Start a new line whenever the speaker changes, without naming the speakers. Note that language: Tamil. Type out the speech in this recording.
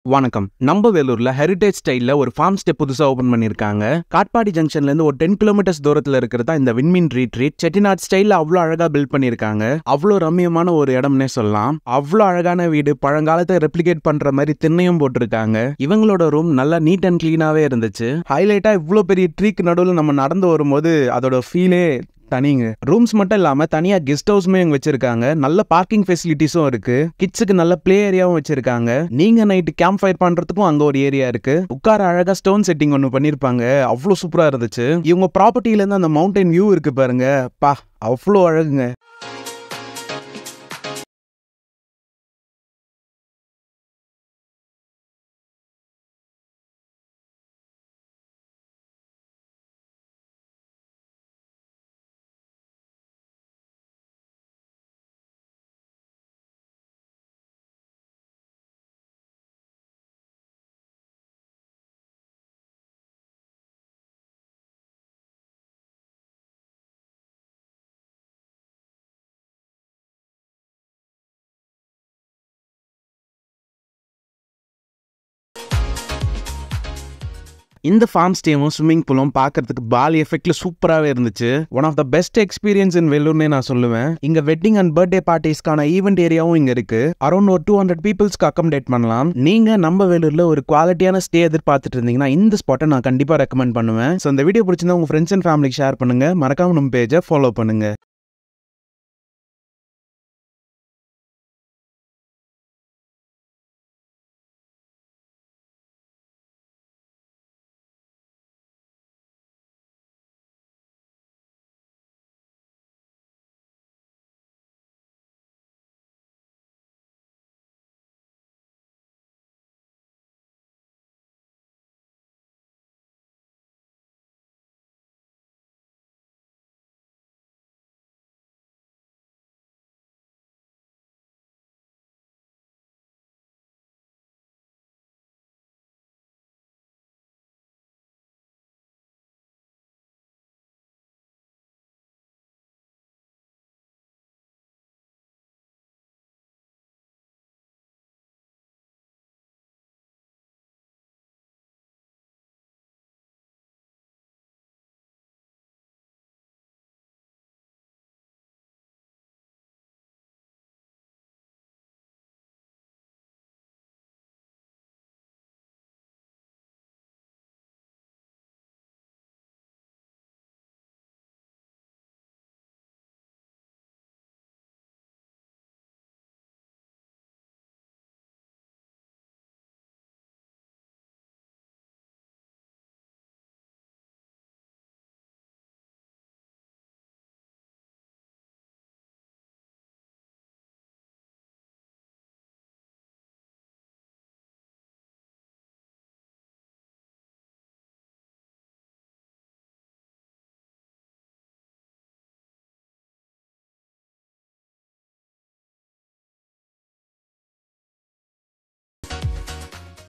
வணக்கம் நம்ம வேலூர்ல ஹெரிடேஜ் ஸ்டைல்ல ஒரு ஃபார்ம் ஸ்டே புதுசா ஓபன் பண்ணிருக்காங்க காட்பாடி ஜங்ஷன்ல இருந்து ஒரு டென் கிலோமீட்டர்ஸ் தூரத்துல இருக்கிறதா இந்த விண்மீன் ரீட்ரீட் செட்டிநாட் ஸ்டைல்ல அவ்வளோ அழகா பில்ட் பண்ணிருக்காங்க அவ்வளோ ரம்மியமான ஒரு இடம்னே சொல்லலாம் அவ்வளோ அழகான வீடு பழங்காலத்தை ரெப்ளிகேட் பண்ற மாதிரி திண்ணையும் போட்டிருக்காங்க இவங்களோட ரூம் நல்லா நீட் அண்ட் கிளீனாவே இருந்துச்சு ஹைலைட்டா இவ்வளோ பெரிய ட்ரீக்கு நடுவில் நம்ம நடந்து வரும்போது அதோட ஃபீலே தனிங்க ரூம்ஸ் மட்டும் இல்லாம தனியா கெஸ்ட் ஹவுஸ்மே இங்க வச்சிருக்காங்க நல்ல பார்க்கிங் ஃபெசிலிட்டிஸும் இருக்கு கிட்ஸுக்கு நல்ல ப்ளே ஏரியாவும் வச்சிருக்காங்க நீங்க நைட்டு கேம்ப் ஃபயர் பண்றதுக்கும் அங்க ஒரு ஏரியா இருக்கு உட்கார அழகா ஸ்டோன் செட்டிங் ஒன்று பண்ணிருப்பாங்க அவ்வளோ சூப்பரா இருந்துச்சு இவங்க ப்ராப்பர்ட்டில இருந்து அந்த மவுண்டைன் வியூ இருக்கு பாருங்க பா அவ்வளோ அழகுங்க இந்த ஃபார்ம் ஸ்டேவும் ஸ்விம்மிங் பூலும் பார்க்கறதுக்கு பாலி எஃபெக்ட்ல சூப்பராகவே இருந்துச்சு one of the best experience in வெள்ளூர்னே நான் சொல்லுவேன் இங்க வெட்டிங் அண்ட் பர்த்டே பார்ட்டிஸ்க்கான ஈவெண்ட் ஏரியாவும் இங்க இருக்கு அரௌண்ட் ஒரு டூ ஹண்ட்ரட் பீப்புள்ஸ்க்கு அக்கமடேட் பண்ணலாம் நீங்க நம்ம வேலூர்ல ஒரு குவாலிட்டியான ஸ்டே எதிர்பார்த்துட்டு இருந்தீங்கன்னா இந்த ஸ்பாட்டை நான் கண்டிப்பா ரெக்கமெண்ட் பண்ணுவேன் ஸோ இந்த வீடியோ பிடிச்சிருந்தா உங்க ஃப்ரெண்ட்ஸ் அண்ட் ஃபேமிலிக்கு ஷேர் பண்ணுங்க மறக்காம நம்ம பேஜை ஃபாலோ பண்ணுங்க